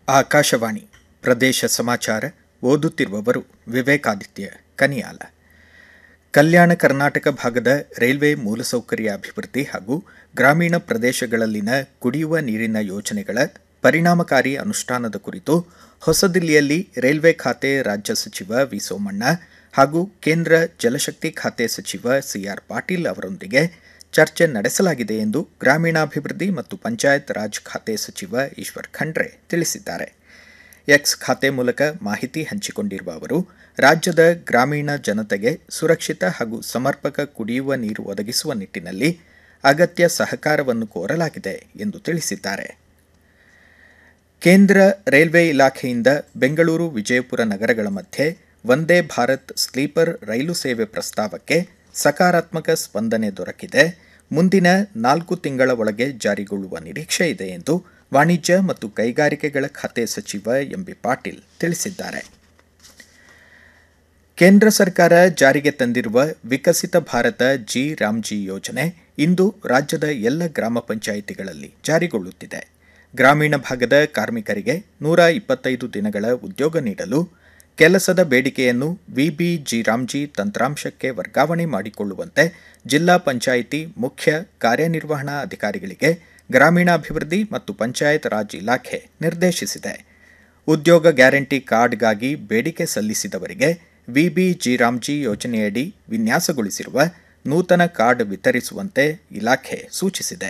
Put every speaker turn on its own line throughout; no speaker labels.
ಆಕಾಶವಾಣಿ ಪ್ರದೇಶ ಸಮಾಚಾರ ಓದುತ್ತಿರುವವರು ವಿವೇಕಾದಿತ್ಯ ಕನಿಯಾಲ ಕಲ್ಯಾಣ ಕರ್ನಾಟಕ ಭಾಗದ ರೈಲ್ವೆ ಮೂಲಸೌಕರ್ಯ ಅಭಿವೃದ್ಧಿ ಹಾಗೂ ಗ್ರಾಮೀಣ ಪ್ರದೇಶಗಳಲ್ಲಿನ ಕುಡಿಯುವ ನೀರಿನ ಯೋಜನೆಗಳ ಪರಿಣಾಮಕಾರಿ ಅನುಷ್ಠಾನದ ಕುರಿತು ಹೊಸದಿಲ್ಲಿಯಲ್ಲಿ ರೈಲ್ವೆ ಖಾತೆ ರಾಜ್ಯ ಸಚಿವ ವಿ ಸೋಮಣ್ಣ ಹಾಗೂ ಕೇಂದ್ರ ಜಲಶಕ್ತಿ ಖಾತೆ ಸಚಿವ ಸಿಆರ್ ಪಾಟೀಲ್ ಅವರೊಂದಿಗೆ ಚರ್ಚೆ ನಡೆಸಲಾಗಿದೆ ಎಂದು ಗ್ರಾಮೀಣಾಭಿವೃದ್ಧಿ ಮತ್ತು ಪಂಚಾಯತ್ ರಾಜ್ ಖಾತೆ ಸಚಿವ ಈಶ್ವರ್ ಖಂಡ್ರೆ ತಿಳಿಸಿದ್ದಾರೆ ಎಕ್ಸ್ ಖಾತೆ ಮೂಲಕ ಮಾಹಿತಿ ಹಂಚಿಕೊಂಡಿರುವ ಅವರು ರಾಜ್ಯದ ಗ್ರಾಮೀಣ ಜನತೆಗೆ ಸುರಕ್ಷಿತ ಹಾಗೂ ಸಮರ್ಪಕ ಕುಡಿಯುವ ನೀರು ಒದಗಿಸುವ ನಿಟ್ಟಿನಲ್ಲಿ ಅಗತ್ಯ ಸಹಕಾರವನ್ನು ಕೋರಲಾಗಿದೆ ಎಂದು ತಿಳಿಸಿದ್ದಾರೆ ಕೇಂದ್ರ ರೈಲ್ವೆ ಇಲಾಖೆಯಿಂದ ಬೆಂಗಳೂರು ವಿಜಯಪುರ ನಗರಗಳ ಮಧ್ಯೆ ವಂದೇ ಭಾರತ್ ಸ್ಲೀಪರ್ ರೈಲು ಸೇವೆ ಪ್ರಸ್ತಾವಕ್ಕೆ ಸಕಾರಾತ್ಮಕ ಸ್ಪಂದನೆ ದೊರಕಿದೆ ಮುಂದಿನ ನಾಲ್ಕು ತಿಂಗಳ ಒಳಗೆ ಜಾರಿಗೊಳ್ಳುವ ನಿರೀಕ್ಷೆ ಇದೆ ಎಂದು ವಾಣಿಜ್ಯ ಮತ್ತು ಕೈಗಾರಿಕೆಗಳ ಖಾತೆ ಸಚಿವ ಎಂಬಿ ಪಾಟೀಲ್ ತಿಳಿಸಿದ್ದಾರೆ ಕೇಂದ್ರ ಸರ್ಕಾರ ಜಾರಿಗೆ ತಂದಿರುವ ವಿಕಸಿತ ಭಾರತ ಜಿ ರಾಮ್ಜಿ ಯೋಜನೆ ಇಂದು ರಾಜ್ಯದ ಎಲ್ಲ ಗ್ರಾಮ ಪಂಚಾಯಿತಿಗಳಲ್ಲಿ ಜಾರಿಗೊಳ್ಳುತ್ತಿದೆ ಗ್ರಾಮೀಣ ಭಾಗದ ಕಾರ್ಮಿಕರಿಗೆ ನೂರ ಇಪ್ಪತ್ತೈದು ದಿನಗಳ ಉದ್ಯೋಗ ನೀಡಲು ಕೆಲಸದ ಬೇಡಿಕೆಯನ್ನು ವಿಬಿ ಜಿ ರಾಮ್ಜಿ ತಂತ್ರಾಂಶಕ್ಕೆ ವರ್ಗಾವಣೆ ಮಾಡಿಕೊಳ್ಳುವಂತೆ ಜಿಲ್ಲಾ ಪಂಚಾಯಿತಿ ಮುಖ್ಯ ಕಾರ್ಯನಿರ್ವಹಣಾ ಅಧಿಕಾರಿಗಳಿಗೆ ಗ್ರಾಮೀಣಾಭಿವೃದ್ಧಿ ಮತ್ತು ಪಂಚಾಯತ್ ರಾಜ್ ಇಲಾಖೆ ನಿರ್ದೇಶಿಸಿದೆ ಉದ್ಯೋಗ ಗ್ಯಾರಂಟಿ ಕಾರ್ಡ್ಗಾಗಿ ಬೇಡಿಕೆ ಸಲ್ಲಿಸಿದವರಿಗೆ ವಿಬಿ ಜಿ ರಾಮ್ಜಿ ಯೋಜನೆಯಡಿ ವಿನ್ಯಾಸಗೊಳಿಸಿರುವ ನೂತನ ಕಾರ್ಡ್ ವಿತರಿಸುವಂತೆ ಇಲಾಖೆ ಸೂಚಿಸಿದೆ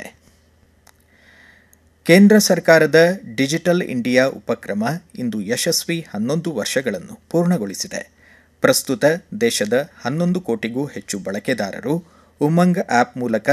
ಕೇಂದ್ರ ಸರ್ಕಾರದ ಡಿಜಿಟಲ್ ಇಂಡಿಯಾ ಉಪಕ್ರಮ ಇಂದು ಯಶಸ್ವಿ ಹನ್ನೊಂದು ವರ್ಷಗಳನ್ನು ಪೂರ್ಣಗೊಳಿಸಿದೆ ಪ್ರಸ್ತುತ ದೇಶದ ಹನ್ನೊಂದು ಕೋಟಿಗೂ ಹೆಚ್ಚು ಬಳಕೆದಾರರು ಉಮಂಗ್ ಆಪ್ ಮೂಲಕ